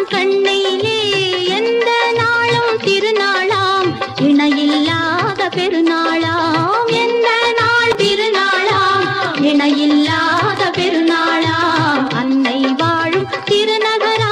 கண்ணையிலே எந்த நாளும் திருநாளாம் இணையில்லாத பெருநாளாம் எந்த நாள் திருநாளாம் இணையில்லாத பெருநாளாம் அன்னை வாழும் திருநகரா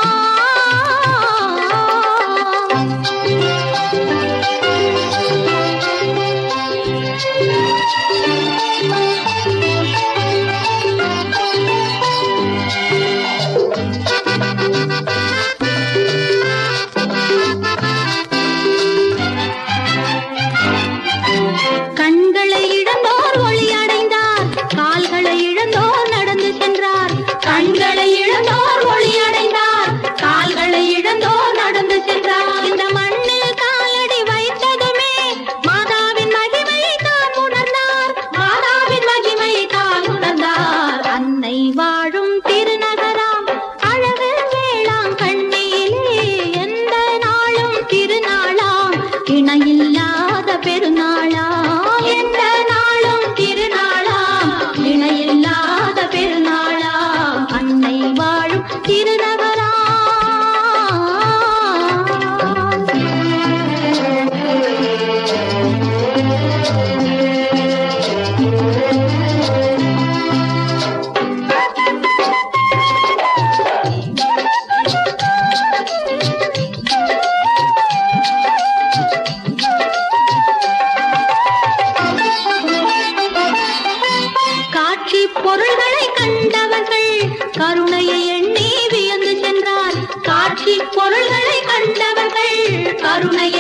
கண்களை இழந்தோர் ஒளி அடைந்தார் கால்களை இழந்தோர் நடந்து சென்றார் கண்களை இழந்தோர் ஒளி அடைந்தார் கால்களை இழந்தோர் நடந்து சென்றார் இந்த மண்ணில் காலடி வைத்ததுமே மாதாவின் மகிமையை தான் உணர்ந்தார் மாதாவின் மகிமையை தான் உணர்ந்தார் அன்னை வாழும் திருநகராம் அழகு வேளாம் கண்ணியிலே எந்த நாளும் திருநாளாம் இணையில்லாத பெருநாளாம் எந்த நாளும் திருநாளாம் இணையில்லாத பெருநாளாம் அன்னை வாழும் திருநகராம் காட்சி பொருள்களை கண்டவர்கள் கருணையை எண்ணி வியந்து சென்றார் காட்சி பொருள்களை கண்டவர்கள் கருணையை